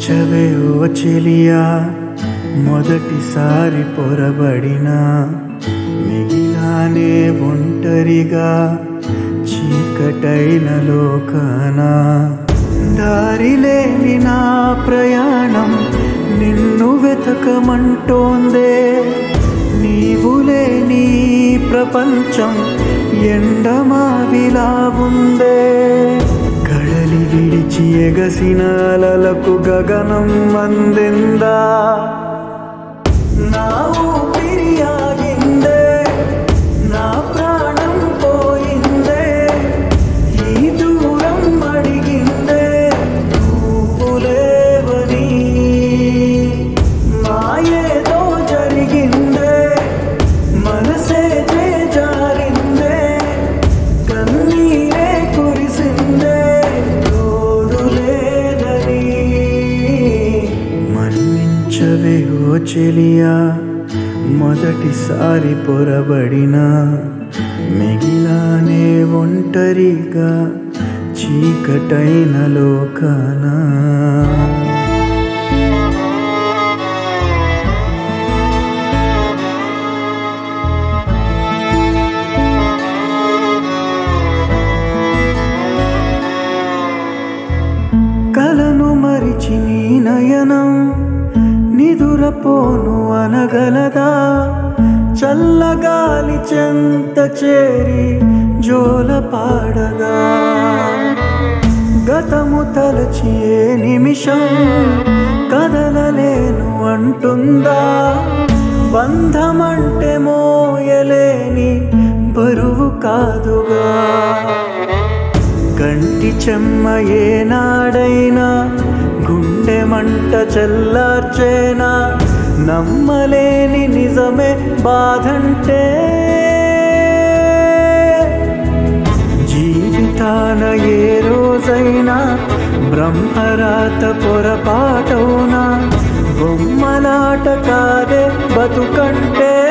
మన్నించవే ఓ చెలియా మొదటిసారి పొరబడినా మిగిలానే ఒంటరిగా చీకటైన లోకాన దారి లేని నా ప్రయాణం నిన్ను వెతకమంటోందే నీవు లేని ఈ ప్రపంచం ఎండమావిలా ఉందే కడలి విడిచి ఎగసిన అలలకు గగనం అందిందా నా ఊపిరి ఆగిందే నా ప్రాణం పోయిందే ఈ దూరం అడిగిందే నువ్వు లేవని మాయేదో జరిగిందే మనసే జారిందే కన్నీరే కురిసిందే తోడు లేదని మన్నించవే ఓ చెలియా మొదటిసారి పొరబడినా మిగిలానే ఒంటరిగా చీకటైన లోకానా కలను మరిచి నీ నయనం నిదురపోను అనగలదా చల్లగాలి చెంత చేరి జోల పాడగా గతము తలచి ఏ నిమిషం కదలలేను అంటుందా బంధమంటే మోయలేని బరువు కాదుగా కంటి చెమ్మ ఏనాడైనా గుండె మంట చల్లార్చేనా నమ్మలేని నిజమే బాధంటే జీవితాన ఏ రోజైనా బ్రహ్మరాత పొరపాటవునా బొమ్మలాట కాదే బతుకంటే